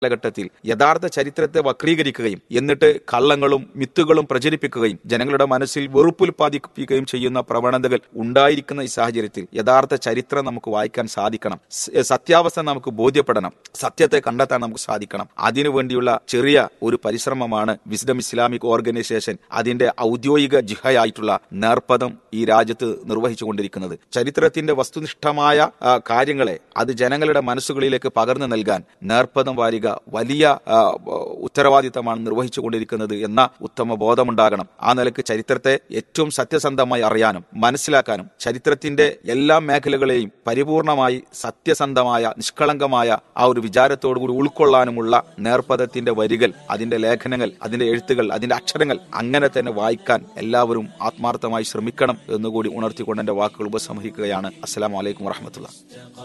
കാലഘട്ടത്തിൽ യഥാർത്ഥ ചരിത്രത്തെ വക്രീകരിക്കുകയും എന്നിട്ട് കള്ളങ്ങളും മിത്തുകളും പ്രചരിപ്പിക്കുകയും ജനങ്ങളുടെ മനസ്സിൽ വെറുപ്പുൽപാദിപ്പിക്കുകയും ചെയ്യുന്ന പ്രവണതകൾ ഉണ്ടായിരിക്കുന്ന ഈ സാഹചര്യത്തിൽ യഥാർത്ഥ ചരിത്രം നമുക്ക് വായിക്കാൻ സാധിക്കണം സ- സത്യാവസ്ഥ നമുക്ക് ബോധ്യപ്പെടണം സത്യത്തെ കണ്ടെത്താൻ നമുക്ക് സാധിക്കണം അതിനുവേണ്ടിയുള്ള ചെറിയ ഒരു പരിശ്രമമാണ് വിസ്ഡം ഇസ്ലാമിക് ഓർഗനൈസേഷൻ അതിന്റെ ഔദ്യോഗിക ജിഹയായിട്ടുള്ള നേർപ്പദം ഈ രാജ്യത്ത് നിർവഹിച്ചുകൊണ്ടിരിക്കുന്നത് ചരിത്രത്തിന്റെ വസ്തുനിഷ്ഠമായ ആ, കാര്യങ്ങളെ അത് ജനങ്ങളുടെ മനസ്സുകളിലേക്ക് പകർന്നു നൽകാൻ നേർപ്പദം വാരിക വലിയ ആ, ഉത്തരവാദിത്തമാണ് നിർവഹിച്ചുകൊണ്ടിരിക്കുന്നത് എന്ന ഉത്തമ ബോധമുണ്ടാകണം ആ നിലക്ക് ചരിത്രത്തെ ഏറ്റവും സത്യസന്ധമായി അറിയാനും മനസ്സിലാക്കാനും ചരിത്രത്തിന്റെ എല്ലാ മേഖലകളെയും പരിപൂർണമായി സത്യസന്ധമായ നിഷ്കളങ്കമായ ആ ഒരു വിചാരത്തോടുകൂടി ഉൾക്കൊള്ളാനുമുള്ള നേർപ്പദത്തിന്റെ വരികൾ അതിന്റെ ലേഖനങ്ങൾ അതിന്റെ എഴുത്തുകൾ അതിന്റെ അക്ഷരങ്ങൾ അങ്ങനെ തന്നെ വായിക്കാൻ എല്ലാവരും ആത്മാർത്ഥമായി ശ്രമിക്കണം എന്നുകൂടി ഉണർത്തിക്കൊണ്ട് എന്റെ വാക്കുകൾ ഉപസംഹരിക്കുകയാണ് അസ്സലാമു അലൈക്കും വറഹമത്തുള്ള